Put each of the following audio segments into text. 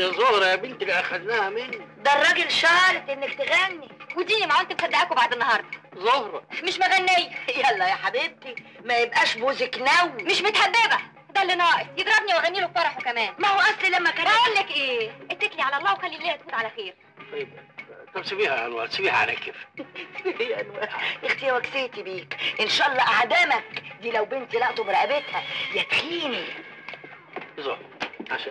يا زهرة يا بنتي اللي اخذناها مني ده الراجل شارط انك تغني وديني ما انت مصدقاكوا بعد النهارده زهرة مش مغنيه يلا يا حبيبتي ما يبقاش بوزك نوي مش متهببه ده اللي ناقص يضربني واغني له في فرحه كمان ما هو اصل لما كان بقول لك ايه اتكلي على الله وخلي الليله تفوت على خير طيب طب سيبيها يا انوار سيبيها على كيف يا أنوار، اختي يا وكسيتي بيك ان شاء الله اعدامك دي لو بنتي لقطوا برقبتها يا تخيني زهرة عشان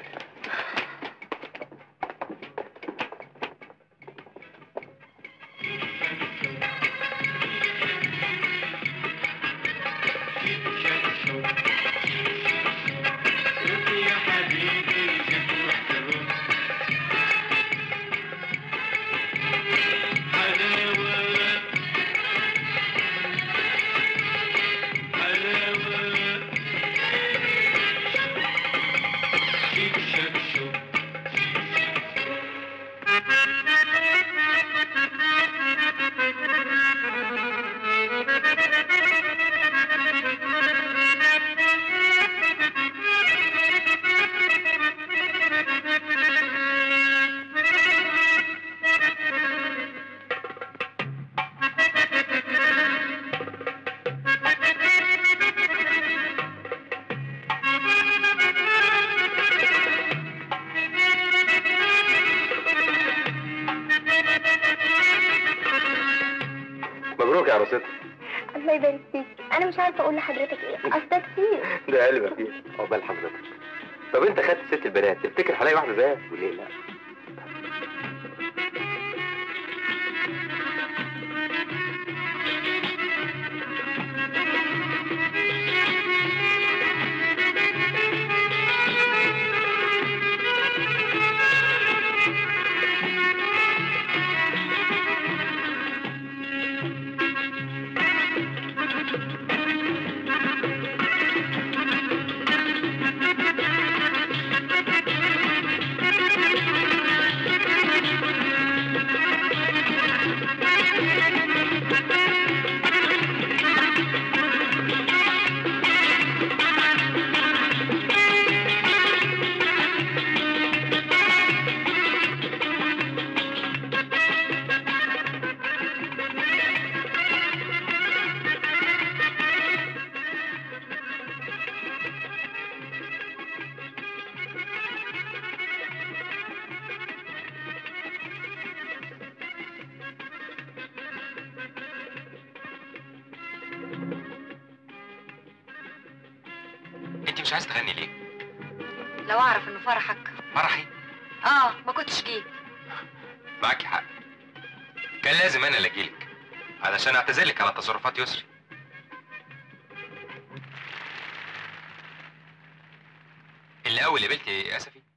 مبروك يا عروستي الله يبارك فيك انا مش عارفه اقول لحضرتك ايه اصل ده كتير ده قلبك فيه عقبال حضرتك طب انت خدت ست البنات تفتكر هلاقي واحده زيها وليه لا انت مش عايز تغني ليه لو اعرف انه فرحك فرحي اه ما كنتش جيت معاكي حق كان لازم انا اللي اجيلك علشان اعتذر لك على تصرفات يسري اللي اول قبلتي يا اسفي